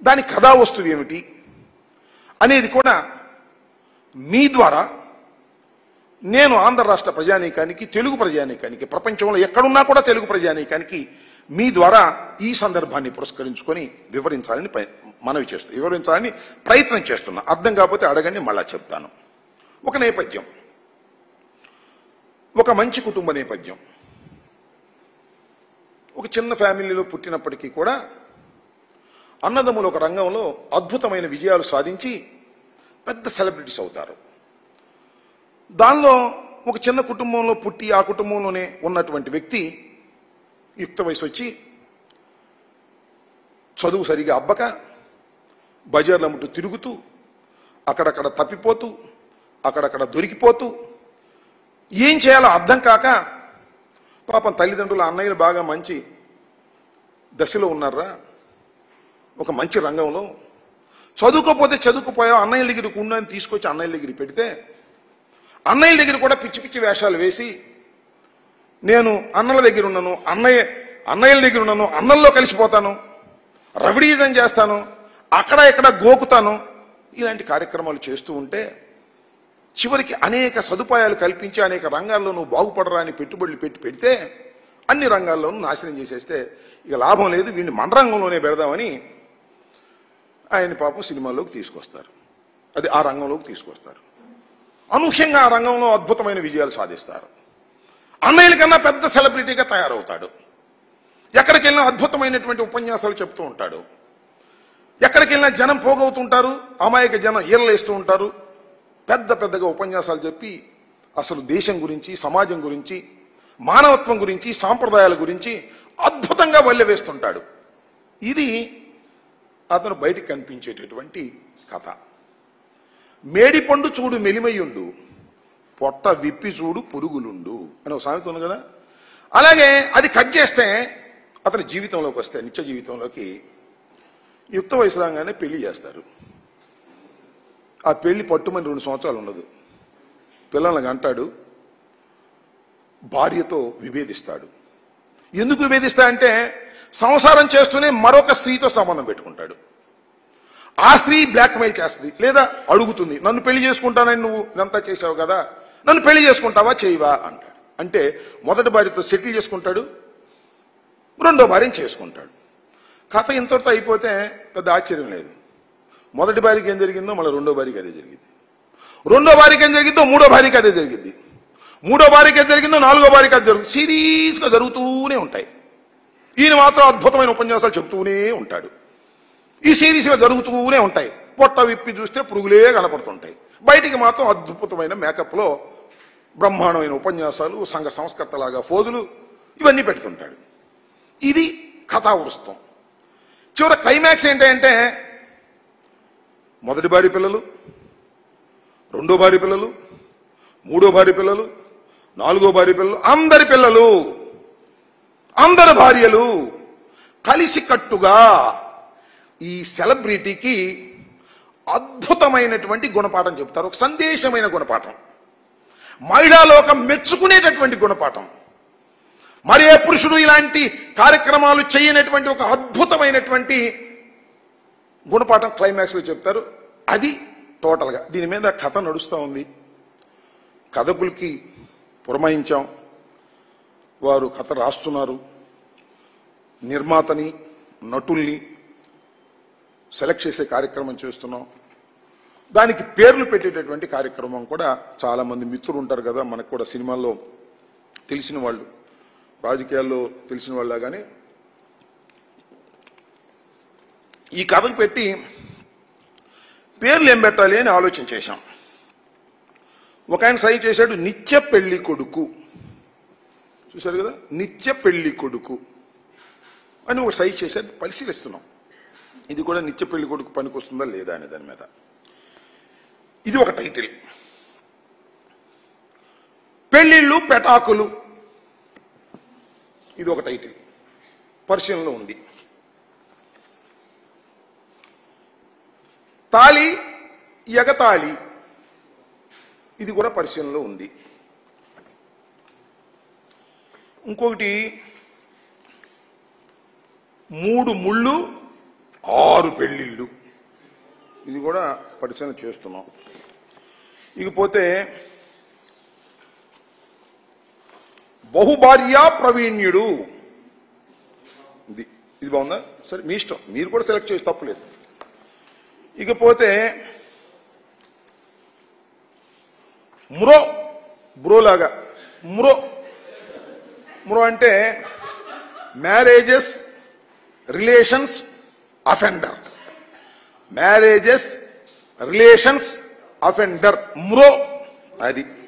దాని కథా వస్తువు ఏమిటి అనేది కూడా మీ ద్వారా నేను ఆంధ్ర రాష్ట్ర ప్రజానీకానికి తెలుగు ప్రజానీకానికి ప్రపంచంలో ఎక్కడున్నా కూడా తెలుగు ప్రజానీకానికి మీ ద్వారా ఈ సందర్భాన్ని పురస్కరించుకొని వివరించాలని ప్రయ- మనవి చేస్తూ వివరించాలని ప్రయత్నం చేస్తున్నా అర్థం కాకపోతే అడగండి మళ్ళా చెప్తాను ఒక నేపథ్యం ఒక మంచి కుటుంబ నేపథ్యం ఒక చిన్న ఫ్యామిలీలో పుట్టినప్పటికీ కూడా అన్నదమ్ములు ఒక రంగంలో అద్భుతమైన విజయాలు సాధించి పెద్ద సెలబ్రిటీస్ అవుతారు దానిలో ఒక చిన్న కుటుంబంలో పుట్టి ఆ కుటుంబంలోనే ఉన్నటువంటి వ్యక్తి యుక్త వయసు వచ్చి చదువు సరిగా అబ్బక బజార్ల ముట్టు తిరుగుతూ అక్కడక్కడ తప్పిపోతూ అక్కడక్కడ దొరికిపోతూ ఏం చేయాలో అర్థం కాక పాపం తల్లిదండ్రుల అన్నయ్యలు బాగా మంచి దశలో ఉన్నారా ఒక మంచి రంగంలో చదువుకోపోతే చదువుకుపోయా అన్నయ్య దగ్గరికి ఉండని తీసుకొచ్చి అన్నయ్య దగ్గరికి పెడితే అన్నయ్య దగ్గర కూడా పిచ్చి పిచ్చి వేషాలు వేసి నేను అన్నల దగ్గర ఉన్నాను అన్నయ్య అన్నయ్యల దగ్గర ఉన్నాను అన్నల్లో కలిసిపోతాను రవిడీజం చేస్తాను అక్కడ ఇక్కడ గోకుతాను ఇలాంటి కార్యక్రమాలు చేస్తూ ఉంటే చివరికి అనేక సదుపాయాలు కల్పించి అనేక రంగాల్లో నువ్వు బాగుపడరా అని పెట్టుబడులు పెట్టి పెడితే అన్ని రంగాల్లోనూ నాశనం చేసేస్తే ఇక లాభం లేదు వీడిని మన రంగంలోనే పెడదామని ఆయన పాపం సినిమాల్లోకి తీసుకొస్తారు అది ఆ రంగంలోకి తీసుకొస్తారు అనూహ్యంగా ఆ రంగంలో అద్భుతమైన విజయాలు సాధిస్తారు అన్నయ్యల కన్నా పెద్ద సెలబ్రిటీగా తయారవుతాడు ఎక్కడికి వెళ్ళినా అద్భుతమైనటువంటి ఉపన్యాసాలు చెప్తూ ఉంటాడు ఎక్కడికి వెళ్ళినా జనం పోగవుతుంటారు అమాయక జనం ఈరలేస్తూ ఉంటారు పెద్ద పెద్దగా ఉపన్యాసాలు చెప్పి అసలు దేశం గురించి సమాజం గురించి మానవత్వం గురించి సాంప్రదాయాల గురించి అద్భుతంగా వల్లె వేస్తుంటాడు ఇది అతను బయటికి కనిపించేటటువంటి కథ మేడిపండు చూడు మెలిమయ్యుండు పొట్ట విప్పి చూడు పురుగులుండు అని ఒక సామెత ఉంది కదా అలాగే అది కట్ చేస్తే అతని జీవితంలోకి వస్తే నిత్య జీవితంలోకి యుక్త వయసు రాగానే పెళ్లి చేస్తారు ఆ పెళ్లి పట్టుమని రెండు సంవత్సరాలు ఉండదు పిల్లల్ని అంటాడు భార్యతో విభేదిస్తాడు ఎందుకు విభేదిస్తా అంటే సంసారం చేస్తూనే మరొక స్త్రీతో సంబంధం పెట్టుకుంటాడు ఆ స్త్రీ బ్లాక్మెయిల్ చేస్తుంది లేదా అడుగుతుంది నన్ను పెళ్లి చేసుకుంటానని నువ్వు ఇదంతా చేసావు కదా నన్ను పెళ్లి చేసుకుంటావా చేయవా అంటాడు అంటే మొదటి భార్యతో సెటిల్ చేసుకుంటాడు రెండో భార్యను చేసుకుంటాడు కథ ఇంతటితో అయిపోతే పెద్ద ఆశ్చర్యం లేదు మొదటి భార్యకి ఏం జరిగిందో మళ్ళీ రెండో భార్యకి అదే జరిగింది రెండో భార్యకి ఏం జరిగిందో మూడో భార్యకి అదే జరిగింది మూడో భార్యకి ఏం జరిగిందో నాలుగో భార్యకి అది జరుగుతుంది సిరీస్గా జరుగుతూనే ఉంటాయి ఈయన మాత్రం అద్భుతమైన ఉపన్యాసాలు చెప్తూనే ఉంటాడు ఈ సిరీస్గా జరుగుతూనే ఉంటాయి పొట్ట విప్పి చూస్తే పురుగులే కనపడుతుంటాయి బయటికి మాత్రం అద్భుతమైన మేకప్లో బ్రహ్మాండమైన ఉపన్యాసాలు సంఘ సంస్కర్తలాగా ఫోజులు ఇవన్నీ పెడుతుంటాడు ఇది కథావృస్తం చివరి క్లైమాక్స్ ఏంటంటే మొదటి భార్య పిల్లలు రెండో భార్య పిల్లలు మూడో భార్య పిల్లలు నాలుగో భార్య పిల్లలు అందరి పిల్లలు అందరి భార్యలు కలిసి కట్టుగా ఈ సెలబ్రిటీకి అద్భుతమైనటువంటి గుణపాఠం చెప్తారు ఒక సందేశమైన గుణపాఠం మహిళాలోకం మెచ్చుకునేటటువంటి గుణపాఠం మరి ఏ పురుషుడు ఇలాంటి కార్యక్రమాలు చేయనటువంటి ఒక అద్భుతమైనటువంటి గుణపాఠం క్లైమాక్స్ లో చెప్తారు అది టోటల్గా దీని మీద కథ నడుస్తూ ఉంది కథకులకి పురమాయించాం వారు కథ రాస్తున్నారు నిర్మాతని నటుల్ని సెలెక్ట్ చేసే కార్యక్రమం చేస్తున్నాం దానికి పేర్లు పెట్టేటటువంటి కార్యక్రమం కూడా చాలా మంది మిత్రులు ఉంటారు కదా మనకు కూడా సినిమాల్లో తెలిసిన వాళ్ళు రాజకీయాల్లో తెలిసిన వాళ్ళగానే ఈ కథకు పెట్టి పేర్లు ఏం పెట్టాలి అని ఆలోచన చేశాం ఒక ఆయన సై చేశాడు నిత్య పెళ్లి కొడుకు చూశారు కదా నిత్య పెళ్లి కొడుకు అని ఒక సై చేశాడు పరిశీలిస్తున్నాం ఇది కూడా నిత్య పెళ్లి కొడుకు పనికొస్తుందా లేదా అనే దాని మీద ఇది ఒక టైటిల్ పెళ్లిళ్ళు పెటాకులు ఇది ఒక టైటిల్ పరిశీలనలో ఉంది తాళి ఎగతాళి ఇది కూడా పరిశీలనలో ఉంది ఇంకొకటి మూడు ముళ్ళు ఆరు పెళ్లిళ్ళు ఇది కూడా పరిశీలన చేస్తున్నాం ఇకపోతే బహుభార్యా ప్రవీణ్యుడు ఇది ఇది బాగుందా సరే మీ ఇష్టం మీరు కూడా సెలెక్ట్ చేసి తప్పులేదు ఇకపోతే మ్రో బ్రో లాగా మ్రో మ్రో అంటే marriages relations offender marriages relations offender మ్రో అది